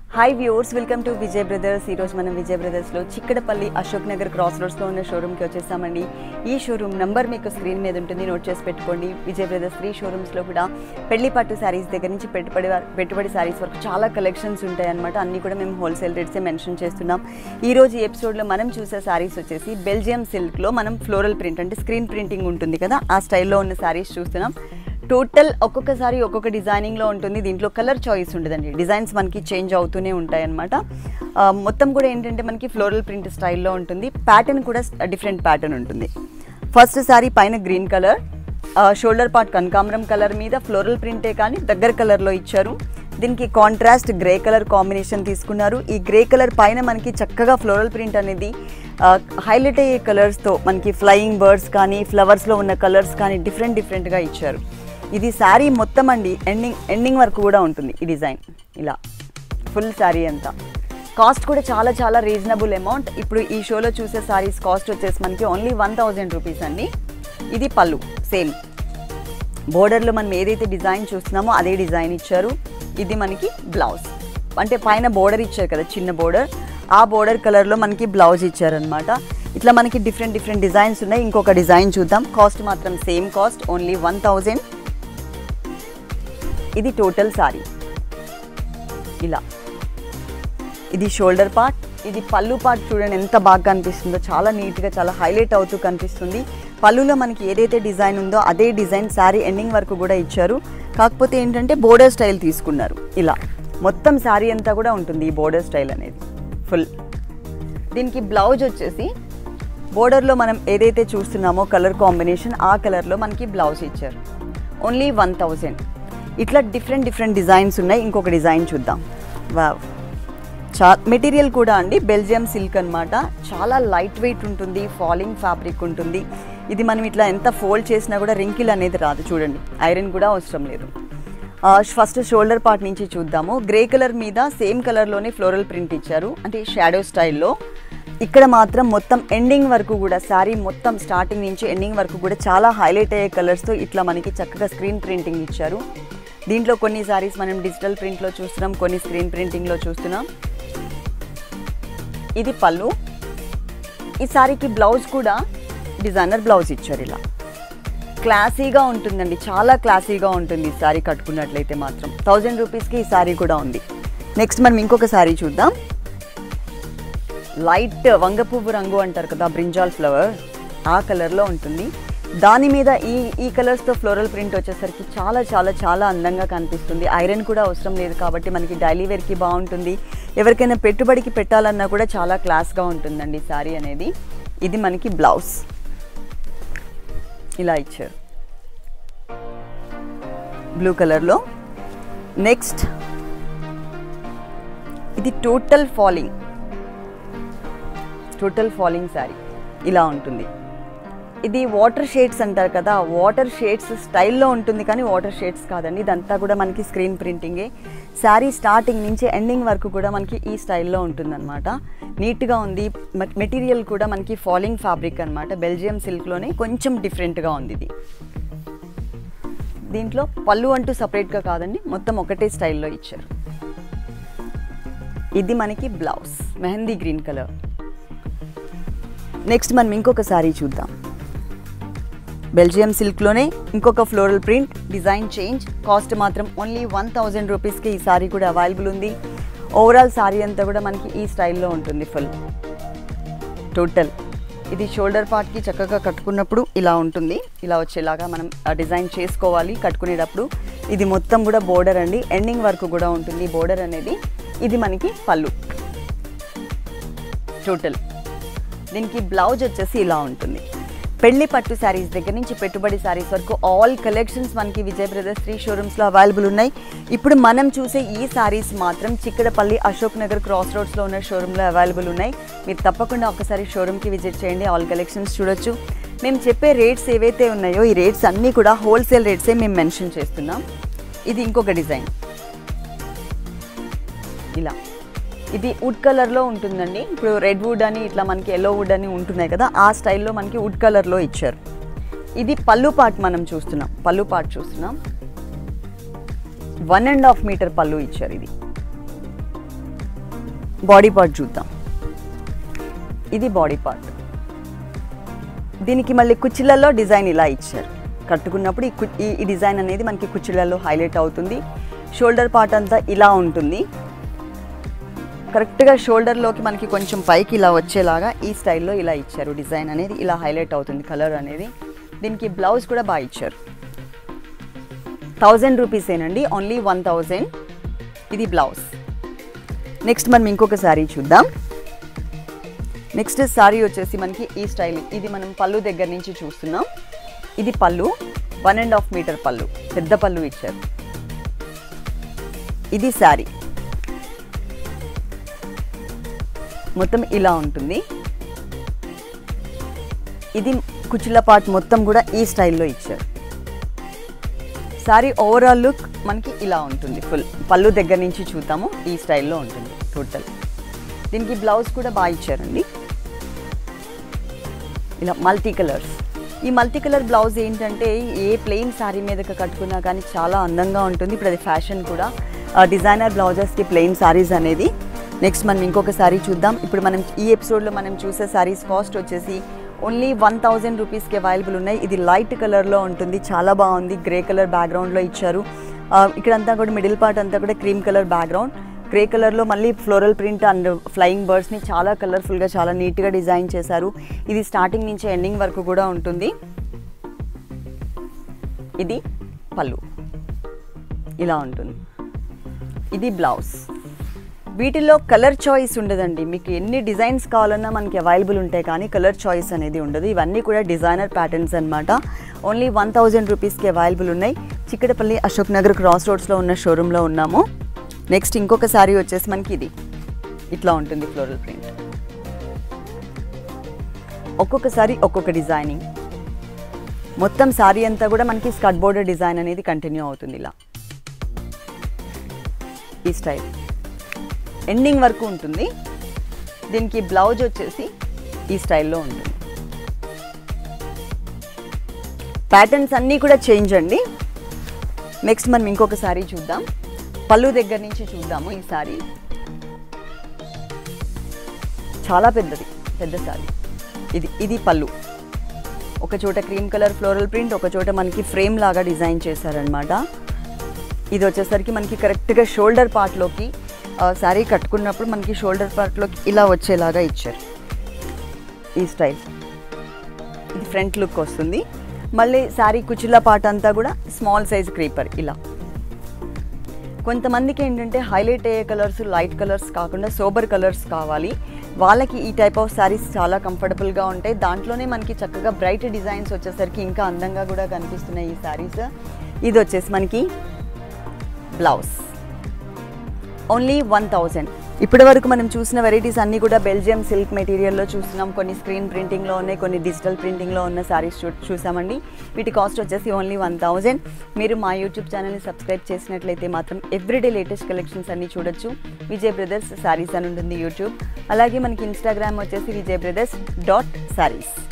hi viewers welcome to Vijay brothers ఈరోజు మనం విజయ్ బ్రదర్స్లో చిక్కడపల్లి అశోక్ నగర్ క్రాస్ రోడ్స్లో ఉన్న షోరూమ్కి వచ్చేసామండి ఈ షోరూమ్ నంబర్ మీకు స్క్రీన్ మీద ఉంటుంది నోట్ చేసి పెట్టుకోండి విజయ్ బ్రదర్స్ త్రీ షోరూమ్స్లో కూడా పెళ్లి పట్టు శారీస్ దగ్గర నుంచి పెట్టుబడి వర- పెట్టుబడి శారీస్ వరకు చాలా కలెక్షన్స్ ఉంటాయి అనమాట అన్నీ కూడా మేము హోల్సేల్ రేట్సే మెన్షన్ చేస్తున్నాం ఈ రోజు ఈ ఎపిసోడ్లో మనం చూసే శారీస్ వచ్చేసి బెల్జియం సిల్క్లో మనం ఫ్లోరల్ ప్రింట్ అంటే స్క్రీన్ ప్రింటింగ్ ఉంటుంది కదా ఆ స్టైల్లో ఉన్న శారీస్ చూస్తున్నాం టోటల్ ఒక్కొక్కసారి ఒక్కొక్క డిజైనింగ్లో ఉంటుంది దీంట్లో కలర్ చాయిస్ ఉండదండి డిజైన్స్ మనకి చేంజ్ అవుతూనే ఉంటాయి అనమాట మొత్తం కూడా ఏంటంటే మనకి ఫ్లోరల్ ప్రింట్ స్టైల్లో ఉంటుంది ప్యాటర్న్ కూడా డిఫరెంట్ ప్యాటర్న్ ఉంటుంది ఫస్ట్ సారీ పైన గ్రీన్ కలర్ షోల్డర్ పార్ట్ కనకాంబరం కలర్ మీద ఫ్లోరల్ ప్రింటే కానీ దగ్గర కలర్లో ఇచ్చారు దీనికి కాంట్రాస్ట్ గ్రే కలర్ కాంబినేషన్ తీసుకున్నారు ఈ గ్రే కలర్ పైన మనకి చక్కగా ఫ్లోరల్ ప్రింట్ అనేది హైలైట్ అయ్యే కలర్స్తో మనకి ఫ్లయింగ్ బర్డ్స్ కానీ ఫ్లవర్స్లో ఉన్న కలర్స్ కానీ డిఫరెంట్ డిఫరెంట్గా ఇచ్చారు ఇది శారీ మొత్తం అండి ఎండింగ్ ఎండింగ్ వరకు కూడా ఉంటుంది ఈ డిజైన్ ఇలా ఫుల్ శారీ అంతా కాస్ట్ కూడా చాలా చాలా రీజనబుల్ అమౌంట్ ఇప్పుడు ఈ షోలో చూసే శారీస్ కాస్ట్ వచ్చేసి మనకి ఓన్లీ వన్ థౌజండ్ రూపీస్ అండి ఇది పళ్ళు సేమ్ బోర్డర్లో మనం ఏదైతే డిజైన్ చూస్తున్నామో అదే డిజైన్ ఇచ్చారు ఇది మనకి బ్లౌజ్ అంటే పైన బోర్డర్ ఇచ్చారు కదా చిన్న బోర్డర్ ఆ బోర్డర్ కలర్లో మనకి బ్లౌజ్ ఇచ్చారనమాట ఇట్లా మనకి డిఫరెంట్ డిఫరెంట్ డిజైన్స్ ఉన్నాయి ఇంకొక డిజైన్ చూద్దాం కాస్ట్ మాత్రం same cost only one thousand ఇది టోటల్ సారీ ఇలా ఇది షోల్డర్ పార్ట్ ఇది పళ్ళు పార్ట్ చూడండి ఎంత బాగా కనిపిస్తుందో చాలా నీట్గా చాలా హైలైట్ అవుతూ కనిపిస్తుంది పళ్ళులో మనకి ఏదైతే డిజైన్ ఉందో అదే డిజైన్ శారీ ఎండింగ్ వరకు కూడా ఇచ్చారు కాకపోతే ఏంటంటే బోర్డర్ స్టైల్ తీసుకున్నారు ఇలా మొత్తం శారీ అంతా కూడా ఉంటుంది ఈ బోర్డర్ స్టైల్ అనేది ఫుల్ దీనికి బ్లౌజ్ వచ్చేసి బోర్డర్లో మనం ఏదైతే చూస్తున్నామో కలర్ కాంబినేషన్ ఆ కలర్లో మనకి బ్లౌజ్ ఇచ్చారు ఓన్లీ వన్ థౌజండ్ ఇట్లా డిఫరెంట్ డిఫరెంట్ డిజైన్స్ ఉన్నాయి ఇంకొక డిజైన్ చూద్దాం వావ్ చా మెటీరియల్ కూడా అండి బెల్జియం సిల్క్ అన్నమాట చాలా లైట్ వెయిట్ ఉంటుంది ఫాలింగ్ ఫ్యాబ్రిక్ ఉంటుంది ఇది మనం ఇట్లా ఎంత ఫోల్డ్ చేసినా కూడా రింకిల్ అనేది రాదు చూడండి ఐరన్ కూడా అవసరం లేదు ఫస్ట్ షోల్డర్ పార్ట్ నుంచి చూద్దాము గ్రే కలర్ మీద సేమ్ కలర్లోనే ఫ్లోరల్ ప్రింట్ ఇచ్చారు అంటే షాడో స్టైల్లో ఇక్కడ మాత్రం మొత్తం ఎండింగ్ వరకు కూడా శారీ మొత్తం స్టార్టింగ్ నుంచి ఎండింగ్ వరకు కూడా చాలా హైలైట్ అయ్యే కలర్స్తో ఇట్లా మనకి చక్కగా స్క్రీన్ ప్రింటింగ్ ఇచ్చారు దీంట్లో కొన్ని శారీస్ మనం డిజిటల్ ప్రింట్లో చూస్తున్నాం కొన్ని స్క్రీన్ ప్రింటింగ్లో చూస్తున్నాం ఇది పళ్ళు ఈ శారీకి బ్లౌజ్ కూడా డిజైనర్ బ్లౌజ్ ఇచ్చారు ఇలా క్లాసీగా ఉంటుందండి చాలా క్లాసీగా ఉంటుంది ఈ శారీ కట్టుకున్నట్లయితే మాత్రం థౌజండ్ రూపీస్కి ఈ శారీ కూడా ఉంది నెక్స్ట్ మనం ఇంకొక శారీ చూద్దాం లైట్ వంగ పువ్వు రంగు అంటారు కదా బ్రింజాల్ ఫ్లవర్ ఆ కలర్లో ఉంటుంది దాని మీద ఈ ఈ కలర్స్తో ఫ్లోరల్ ప్రింట్ వచ్చేసరికి చాలా చాలా చాలా అందంగా కనిపిస్తుంది ఐరన్ కూడా అవసరం లేదు కాబట్టి మనకి డైలీ వేర్కి బాగుంటుంది ఎవరికైనా పెట్టుబడికి పెట్టాలన్నా కూడా చాలా క్లాస్గా ఉంటుందండి శారీ అనేది ఇది మనకి బ్లౌజ్ ఇలా ఇచ్చారు బ్లూ కలర్లో నెక్స్ట్ ఇది total falling total falling sari ఇలా ఉంటుంది ఇది వాటర్ షేడ్స్ అంటారు కదా వాటర్ షేడ్స్ స్టైల్లో ఉంటుంది కానీ వాటర్ షేడ్స్ కాదండి ఇదంతా కూడా మనకి స్క్రీన్ ప్రింటింగే శారీ స్టార్టింగ్ నుంచి ఎండింగ్ వరకు కూడా మనకి ఈ స్టైల్లో ఉంటుందన్నమాట నీట్గా ఉంది మెటీరియల్ కూడా మనకి ఫాలింగ్ ఫ్యాబ్రిక్ అనమాట బెల్జియం సిల్క్లోనే కొంచెం డిఫరెంట్గా ఉంది ఇది దీంట్లో పళ్ళు అంటూ సపరేట్గా కాదండి మొత్తం ఒకటే స్టైల్లో ఇచ్చారు ఇది మనకి blouse mehndi green colour next మనం ఇంకొక శారీ చూద్దాం బెల్జియం సిల్క్లోనే ఇంకొక floral print design change cost మాత్రం ఓన్లీ వన్ థౌజండ్ రూపీస్కి ఈ శారీ కూడా అవైలబుల్ ఉంది ఓవరాల్ శారీ అంతా కూడా మనకి ఈ స్టైల్లో ఉంటుంది ఫుల్ టోటల్ ఇది షోల్డర్ పార్ట్కి చక్కగా కట్టుకున్నప్పుడు ఇలా ఉంటుంది ఇలా వచ్చేలాగా మనం డిజైన్ చేసుకోవాలి కట్టుకునేటప్పుడు ఇది మొత్తం కూడా బోర్డర్ అండి ఎండింగ్ వరకు కూడా ఉంటుంది బోర్డర్ అనేది ఇది మనకి పళ్ళు టోటల్ దీనికి బ్లౌజ్ వచ్చేసి ఇలా ఉంటుంది పెళ్లి పట్టు శారీస్ దగ్గర నుంచి పెట్టుబడి శారీస్ వరకు ఆల్ కలెక్షన్స్ మనకి విజయ్ బ్రదర్స్ త్రీ షోరూమ్స్లో అవైలబుల్ ఉన్నాయి ఇప్పుడు మనం చూసే ఈ శారీస్ మాత్రం చిక్కడపల్లి అశోక్ నగర్ క్రాస్ రోడ్స్లో ఉన్న షోరూంలో అవైలబుల్ ఉన్నాయి మీరు తప్పకుండా ఒకసారి షోరూమ్కి విజిట్ చేయండి ఆల్ కలెక్షన్స్ చూడొచ్చు మేము చెప్పే రేట్స్ ఏవైతే ఉన్నాయో ఈ రేట్స్ అన్నీ కూడా హోల్సేల్ రేట్సే మేము మెన్షన్ చేస్తున్నాం ఇది ఇంకొక డిజైన్ ఇలా ఇది వుడ్ కలర్లో ఉంటుందండి ఇప్పుడు రెడ్ వుడ్ అని ఇట్లా మనకి ఎల్లో వుడ్ అని ఉంటున్నాయి కదా ఆ స్టైల్లో మనకి వుడ్ కలర్లో ఇచ్చారు ఇది పళ్ళు పార్ట్ మనం చూస్తున్నాం పళ్ళు పార్ట్ చూస్తున్నాం వన్ అండ్ హాఫ్ మీటర్ పళ్ళు ఇచ్చారు ఇది బాడీ పార్ట్ చూద్దాం ఇది బాడీ పార్ట్ దీనికి మళ్ళీ కుచ్చిళ్ళల్లో డిజైన్ ఇలా ఇచ్చారు కట్టుకున్నప్పుడు ఈ కు- ఈ- ఈ డిజైన్ అనేది మనకి కుచ్చిళ్ళల్లో హైలైట్ అవుతుంది షోల్డర్ పార్ట్ అంతా ఇలా ఉంటుంది కరెక్ట్గా షోల్డర్లోకి మనకి కొంచెం పైకి ఇలా వచ్చేలాగా ఈ స్టైల్లో ఇలా ఇచ్చారు డిజైన్ అనేది ఇలా హైలైట్ అవుతుంది కలర్ అనేది దీనికి బ్లౌజ్ కూడా బాగా ఇచ్చారు థౌజండ్ రూపీసేనండి ఓన్లీ వన్ థౌజండ్ ఇది బ్లౌజ్ నెక్స్ట్ మనం ఇంకొక శారీ చూద్దాం నెక్స్ట్ శారీ వచ్చేసి మనకి ఈ స్టైల్ ఇది మనం పళ్ళు దగ్గర నుంచి చూస్తున్నాం ఇది పళ్ళు వన్ అండ్ హాఫ్ మీటర్ పళ్ళు పెద్ద పళ్ళు ఇచ్చారు ఇది శారీ మొత్తం ఇలా ఉంటుంది ఇది కుచ్చుల పార్ట్ మొత్తం కూడా ఈ స్టైల్లో ఇచ్చారు సారీ ఓవరాల్ లుక్ మనకి ఇలా ఉంటుంది ఫుల్ పళ్ళు దగ్గర నుంచి చూద్దాము ఈ స్టైల్లో ఉంటుంది టోటల్ దీనికి బ్లౌజ్ కూడా బాగా ఇచ్చారండి ఇలా మల్టీ కలర్స్ ఈ మల్టీ కలర్ బ్లౌజ్ ఏంటంటే ఏ ప్లెయిన్ శారీ మీదకి కట్టుకున్నా కానీ చాలా అందంగా ఉంటుంది ఇప్పుడు అది ఫ్యాషన్ కూడా డిజైనర్ బ్లౌజెస్కి ప్లెయిన్ శారీస్ అనేది నెక్స్ట్ మనం ఇంకొక శారీ చూద్దాం ఇప్పుడు మనం ఈ ఎపిసోడ్లో మనం చూసే శారీస్ కాస్ట్ వచ్చేసి ఓన్లీ వన్ థౌజండ్ రూపీస్కి అవైలబుల్ ఉన్నాయి ఇది లైట్ కలర్లో ఉంటుంది చాలా బాగుంది గ్రే కలర్ బ్యాక్గ్రౌండ్లో ఇచ్చారు ఆ, ఇక్కడంతా కూడా మిడిల్ పార్ట్ అంతా కూడా క్రీమ్ కలర్ బ్యాక్గ్రౌండ్ గ్రే కలర్లో మళ్ళీ ఫ్లోరల్ ప్రింట్ అండ్ ఫ్లయింగ్ బర్డ్స్ని చాలా కలర్ఫుల్గా చాలా నీట్గా డిజైన్ చేశారు ఇది స్టార్టింగ్ నుంచి ఎండింగ్ వరకు కూడా ఉంటుంది ఇది పళ్ళు ఇలా ఉంటుంది ఇది బ్లౌజ్ వీటిల్లో కలర్ చాయిస్ ఉండదండి మీకు ఎన్ని డిజైన్స్ కావాలన్నా మనకి అవైలబుల్ ఉంటాయి కానీ కలర్ చాయిస్ అనేది ఉండదు ఇవన్నీ కూడా డిజైనర్ ప్యాటర్న్స్ అన్నమాట ఓన్లీ వన్ థౌజండ్ రూపీస్కి అవైలబుల్ ఉన్నాయి చిక్కడపల్లి అశోక్ నగర్ క్రాస్ రోడ్స్లో ఉన్న షోరూంలో ఉన్నాము నెక్స్ట్ ఇంకొక శారీ వచ్చేసి మనకి ఇది ఇట్లా ఉంటుంది ఫ్లోరల్ ప్రింట్ ఒక్కొక్కసారి ఒక్కొక్క డిజైనింగ్ మొత్తం శారీ అంతా కూడా మనకి స్కట్ బోర్డర్ డిజైన్ అనేది కంటిన్యూ అవుతుంది ఇలా ఈ స్టైల్ ఎండింగ్ వరకు ఉంటుంది దీనికి బ్లౌజ్ వచ్చేసి ఈ స్టైల్లో ఉంటుంది ప్యాటర్న్స్ అన్నీ కూడా చేంజ్ అండి నెక్స్ట్ మనం ఇంకొక సారీ చూద్దాం పళ్ళు దగ్గర నుంచి చూద్దాము ఈ సారీ చాలా పెద్దది పెద్ద సారీ ఇది ఇది పళ్ళు ఒక చోట క్రీమ్ కలర్ ఫ్లోరల్ ప్రింట్ ఒక చోట మనకి ఫ్రేమ్ లాగా డిజైన్ చేశారనమాట ఇది వచ్చేసరికి మనకి కరెక్ట్గా షోల్డర్ పార్ట్లోకి శారీ కట్టుకున్నప్పుడు మనకి షోల్డర్ పార్ట్లోకి ఇలా వచ్చేలాగా ఇచ్చారు ఈ స్టైల్ ఇది ఫ్రంట్ లుక్ వస్తుంది మళ్ళీ శారీ కుచిల పార్ట్ అంతా కూడా స్మాల్ సైజ్ క్రీపర్ ఇలా కొంతమందికి ఏంటంటే హైలైట్ అయ్యే కలర్స్ లైట్ కలర్స్ కాకుండా సోబర్ కలర్స్ కావాలి వాళ్ళకి ఈ టైప్ ఆఫ్ శారీస్ చాలా కంఫర్టబుల్గా ఉంటాయి దాంట్లోనే మనకి చక్కగా బ్రైట్ డిజైన్స్ వచ్చేసరికి ఇంకా అందంగా కూడా కనిపిస్తున్నాయి ఈ శారీస్ ఇది వచ్చేసి మనకి బ్లౌజ్ ఓన్లీ వన్ థౌజండ్ ఇప్పటి వరకు మనం చూసిన వెరైటీస్ అన్నీ కూడా బెల్జియం సిల్క్ మెటీరియల్లో చూస్తున్నాం కొన్ని స్క్రీన్ ప్రింటింగ్లో ఉన్నాయి కొన్ని డిజిటల్ ప్రింటింగ్లో ఉన్న శారీస్ చూ చూసామండి వీటి కాస్ట్ వచ్చేసి ఓన్లీ వన్ థౌజండ్ మీరు మా యూట్యూబ్ ఛానల్ని సబ్స్క్రైబ్ చేసినట్లయితే మాత్రం ఎవ్రీడే లేటెస్ట్ కలెక్షన్స్ అన్నీ చూడొచ్చు విజయ్ బ్రదర్స్ శారీస్ అని ఉంటుంది యూట్యూబ్ అలాగే మనకి ఇన్స్టాగ్రామ్ వచ్చేసి విజయ్ బ్రదర్స్ డాట్ శారీస్